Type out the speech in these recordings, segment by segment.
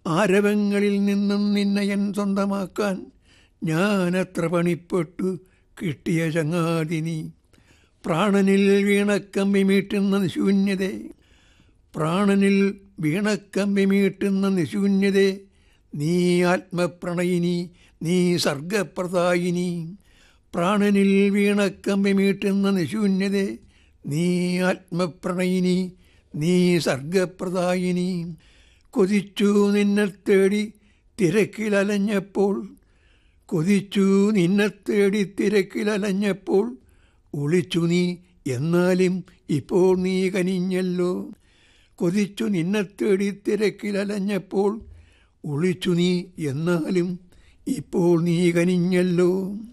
ആരവങ്ങളിൽ നിന്നും നിന്നെ എൻ സ്വന്തമാക്കാൻ ഞാനത്ര പണിപ്പെട്ടു കിട്ടിയ ചങ്ങാതിനി പ്രാണനിൽ വീണക്കമ്പി മീട്ടുന്ന നിശൂന്യതേ പ്രാണനിൽ വീണക്കമ്പി മീട്ടുന്ന നിശൂന്യതേ നീ ആത്മപ്രണയിനി നീ സർഗപ്രദായിനി പ്രാണനിൽ വീണക്കമ്പി മീട്ടുന്ന നിശൂന്യതേ നീ ആത്മപ്രണയിനി നീ സർഗപ്രദായിനി കൊതിച്ചു നിന്നെ തേടി തിരക്കിലലഞ്ഞപ്പോൾ കൊതിച്ചു നിന്നെ തേടി തിരക്കിലലഞ്ഞപ്പോൾ ഒളിച്ചു നീ എന്നാലും ഇപ്പോൾ നീ കനിഞ്ഞല്ലോ കൊതിച്ചു നിന്നെ തേടി തിരക്കിലലഞ്ഞപ്പോൾ ഒളിച്ചു നീ എന്നാലും ഇപ്പോൾ നീ കനിഞ്ഞല്ലോ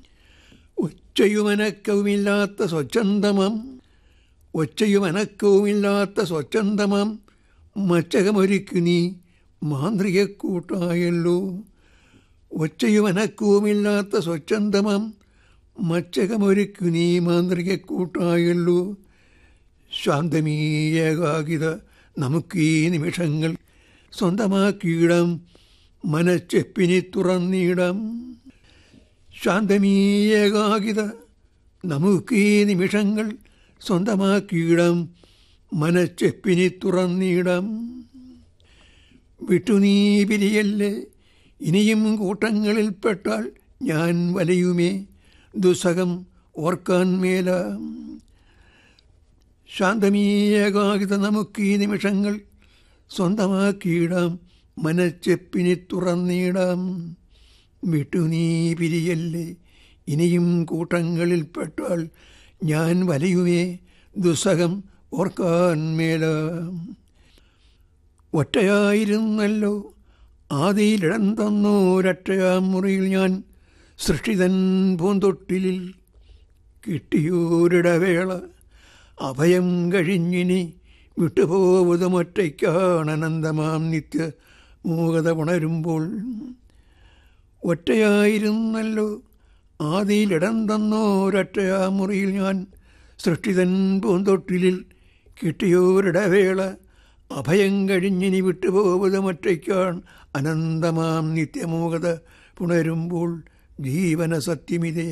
ഒച്ചയുമനക്കവുമില്ലാത്ത സ്വച്ഛന്തമം ഒച്ചയുമനക്കവുമില്ലാത്ത സ്വച്ഛന്തമം മച്ചകമൊരുക്കു നീ മാന്ത്രികക്കൂട്ടായല്ലോ ഒച്ചയുമനക്കവുമില്ലാത്ത സ്വച്ഛന്തമം മച്ചകമൊരുക്കു നീ മാന്ത്രികക്കൂട്ടായല്ലോ ശാന്തമീ ഏകാകിത നമുക്ക് ഈ നിമിഷങ്ങൾ സ്വന്തമാക്കിയിടാം മനച്ചെപ്പിനി തുറന്നിടാം ശാന്തമീ ഏകാകിത നമുക്ക് ഈ നിമിഷങ്ങൾ സ്വന്തമാക്കിയിടാം മനച്ചെപ്പിനി തുറന്നിടാം വിട്ടുനീ പിരിയല്ലേ ഇനിയും കൂട്ടങ്ങളിൽപ്പെട്ടാൽ ഞാൻ വലയുമേ ദുസ്സഹം ഓർക്കാൻ മേല ശാന്തമീ ഏകാകിത നമുക്ക് ഈ നിമിഷങ്ങൾ സ്വന്തമാക്കിയിടാം മനച്ചെപ്പിനി തുറന്നിടാം വിട്ടുനീ പിരിയല്ലേ ഇനിയും കൂട്ടങ്ങളിൽപ്പെട്ടാൽ ഞാൻ വലയുമേ ദുസ്സഹം ഓർക്കാൻ മേല ഒറ്റയായിരുന്നല്ലോ ആദിയിലിടം തന്നോരൊറ്റയാം മുറിയിൽ ഞാൻ സൃഷ്ടിതൻ പൂന്തൊട്ടിലിൽ കിട്ടിയോരിടവേള അഭയം കഴിഞ്ഞിനി വിട്ടുപോവതുമൊറ്റയ്ക്കാണനന്തമാം നിത്യ മൂകത ഉണരുമ്പോൾ ഒറ്റയായിരുന്നല്ലോ ആദിയിലിടം തന്നോരൊറ്റയാ മുറിയിൽ ഞാൻ സൃഷ്ടിതൻ പൂന്തൊട്ടിലിൽ കിട്ടിയോരിടവേള അഭയം കഴിഞ്ഞിനി വിട്ടുപോവതുമൊറ്റയ്ക്കാൺ അനന്തമാം നിത്യമൂകത പുണരുമ്പോൾ ജീവന സത്യമിതേ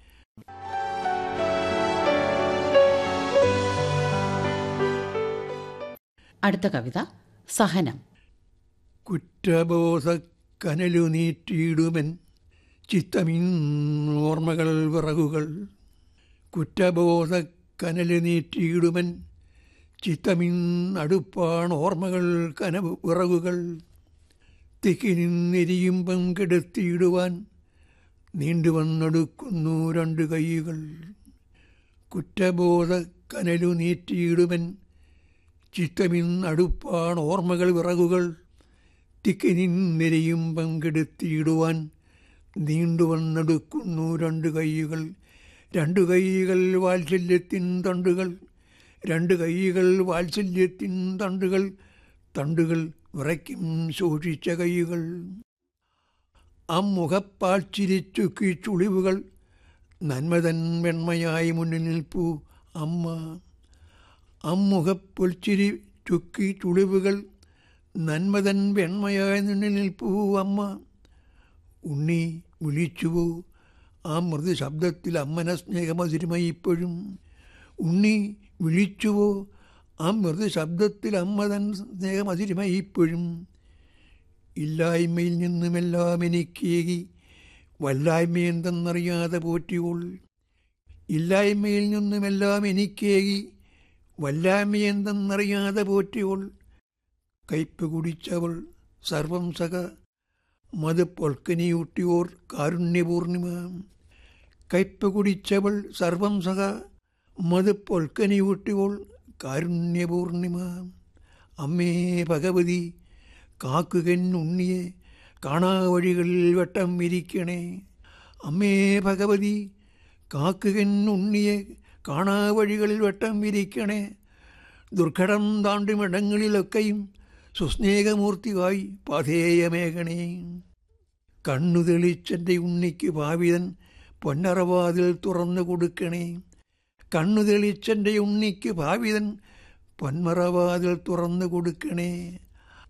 അടുത്ത കവിത സഹനം കുറ്റബോധ കനലു നീറ്റിയിടുമൻ ചിത്തമിന്നോർമ്മകൾ വിറകുകൾ കുറ്റബോധ കനല് നീറ്റിയിടുമൻ ചിത്തമിന്നടുപ്പാണ് ഓർമ്മകൾ കനവ് വിറകുകൾ തിക്കിനിന്നെരിയുമ്പം കെടുത്തിയിടുവാൻ നീണ്ടുവന്നടുക്കുന്നു രണ്ട് കൈകൾ കുറ്റബോധ കനലു നീറ്റിയിടുമൻ ചിത്തമിന്നടുപ്പാണ് ഓർമ്മകൾ വിറകുകൾ തിക്കിനിന്നെരിയുമ്പം കെടുത്തിയിടുവാൻ നീണ്ടുവന്നെടുക്കുന്നു രണ്ട് കൈകൾ രണ്ടു കൈകൾ വാത്സല്യത്തിൻ തണ്ടുകൾ രണ്ട് കൈകൾ വാത്സല്യത്തിൻ തണ്ടുകൾ തണ്ടുകൾ വിറയ്ക്കും ശോഷിച്ച കൈകൾ അമ്മുഖപ്പാച്ചിരിച്ചുക്കി ചുളിവുകൾ നന്മതൻ വെണ്മയായി മുന്നിൽ നിൽപ്പൂ അമ്മ അമ്മുഖപ്പൊൽച്ചിരി ചുക്കി ചുളിവുകൾ നന്മതൻ വെണ്മയായി മുന്നിൽ നിൽപ്പൂ അമ്മ ഉണ്ണി വിളിച്ചുവോ ആ മൃദു ശബ്ദത്തിൽ അമ്മന സ്നേഹമധുരമായി ഇപ്പോഴും ഉണ്ണി വിളിച്ചുവോ ആ മൃദു ശബ്ദത്തിൽ അമ്മ തൻ സ്നേഹമധുരമായി ഇപ്പോഴും ഇല്ലായ്മയിൽ നിന്നുമെല്ലാം എനിക്കേകി വല്ലായ്മയെന്തെന്നറിയാതെ പോറ്റിയോൾ ഇല്ലായ്മയിൽ നിന്നുമെല്ലാം എനിക്കേകി വല്ലായ്മയെന്തെന്നറിയാതെ പോറ്റിയോൾ കയ്പ് കുടിച്ചവൾ സർവം സക മത് പൊൽക്കനിയൂട്ടിയോർ കാരുണ്യപൂർണിമ കയ്പ് കുടിച്ചവൾ സർവം സക മത് പൊൽക്കനിയൂട്ടിയോൾ കാരുണ്യപൂർണിമ അമ്മേ ഭഗവതി കാക്കുകൻ ഉണ്ണിയെ കാണാ വഴികളിൽ വട്ടം വിരിക്കണേ അമ്മേ ഭഗവതി കാക്കുകൻ ഉണ്ണിയെ കാണാ വഴികളിൽ വട്ടം വിരിക്കണേ ദുർഘടം താണ്ടുമിടങ്ങളിലൊക്കെയും സുസ്നേഹമൂർത്തിയായി പാധേയമേകണേ കണ്ണു തെളിച്ചെൻ്റെ ഉണ്ണിക്ക് ഭാവിതൻ പൊന്നറവാതിൽ തുറന്നു കൊടുക്കണേ കണ്ണു തെളിച്ചെൻ്റെ ഉണ്ണിക്ക് ഭാവിതൻ പൊന്മറവാതിൽ തുറന്നു കൊടുക്കണേ